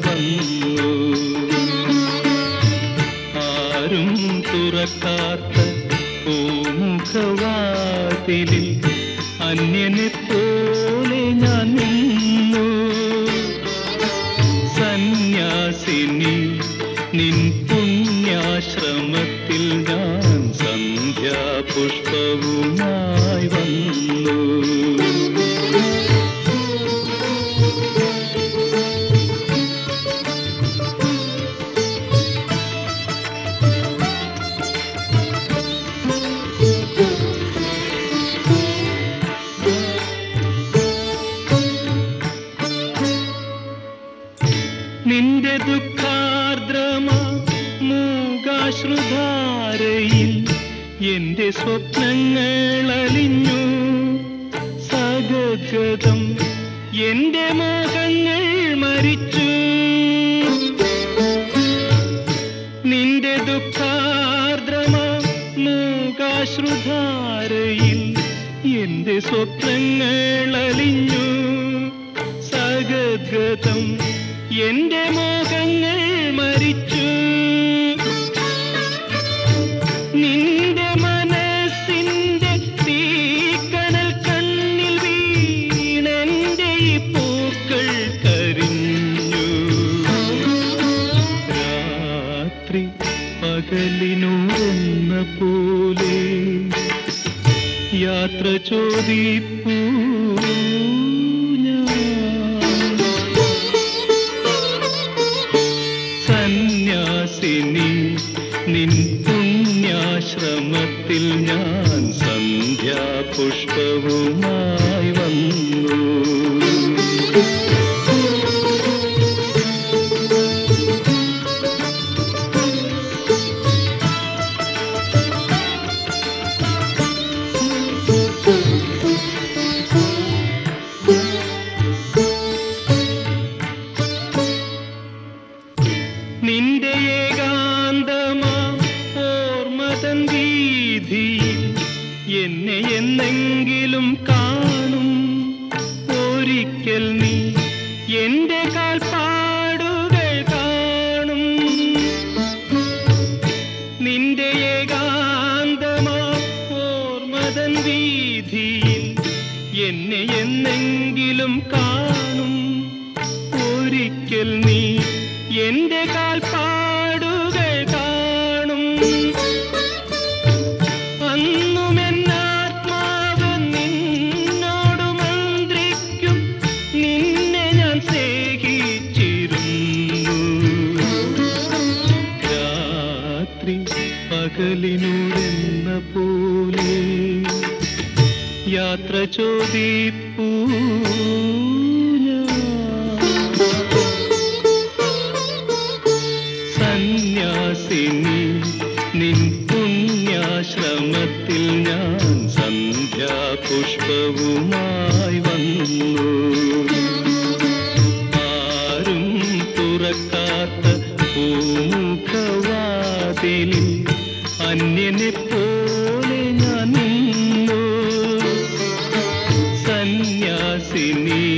വന്നു ആരും തുറക്കാത്ത പൂമുഖവാതിലിൽ അന്യനെ പോലെ ഞാൻ നിന്നു സന്യാസിനി നിൻ പുണ്യാശ്രമത്തിൽ ഞാൻ സന്ധ്യാപുഷ്പവുമായി വന്നു നിന്റെ ദുഃഖാർദ്രമ മൂകാശ്രുധാരയിൽ എന്റെ സ്വപ്നങ്ങൾ അലിഞ്ഞു സഗദ്ഗതം എന്റെ മോഹങ്ങൾ മരിച്ചു നിന്റെ ദുഃഖാർദ്രമ മൂകാശ്രുധാരയിൽ എന്റെ സ്വപ്നങ്ങൾ അലിഞ്ഞു സഗദ്ഗതം എന്റെ മോഹങ്ങൾ മരിച്ചു നിന്റെ മനസ്സിന്റെ തീക്കനൽ കണ്ണിൽ വീണെന്റെ ഈ പൂക്കൾ കരിഞ്ഞു രാത്രി പകലിനോന്ന പോലെ യാത്ര ചോദിപ്പൂ ഞാൻ സന്യാസിനി നിൻ പുണ്യാശ്രമത്തിൽ ഞാൻ സന്ധ്യാപുഷ്പവുമായി വന്നു നിന്റെ ഏകാന്തമാ ഓർമ്മതൻ വീതിയിൽ എന്നെ എന്നെങ്കിലും കാണും ഒരിക്കൽ നീ എന്റെ കാൽപ്പാടുകൾ കാണും നിന്റെ ഏകാന്തമാ ഓർമ്മതൻ വീതിയിൽ എന്നെ എന്നെങ്കിലും കാണും ഒരിക്കൽ നീ എന്റെ കാൽപ്പാടുകൾ കാണും അന്നും എന്നാത്മാവ് നിന്നോട് മന്ത്രിക്കും നിന്നെ ഞാൻ സ്നേഹിച്ചിരുന്നു രാത്രി പകലിനോടെന്ന പോലെ യാത്ര ചോദിപ്പൂ ഞാൻ. സന്യാസിനി നിൻ പുണ്യാശ്രമത്തിൽ ഞാൻ സന്ധ്യാപുഷ്പവുമായി വന്നു ആരും തുറക്കാത്ത പൂമുഖവാതിലിൽ അന്യനെ പോലെ ഞാൻ നിന്നു സന്യാസിനി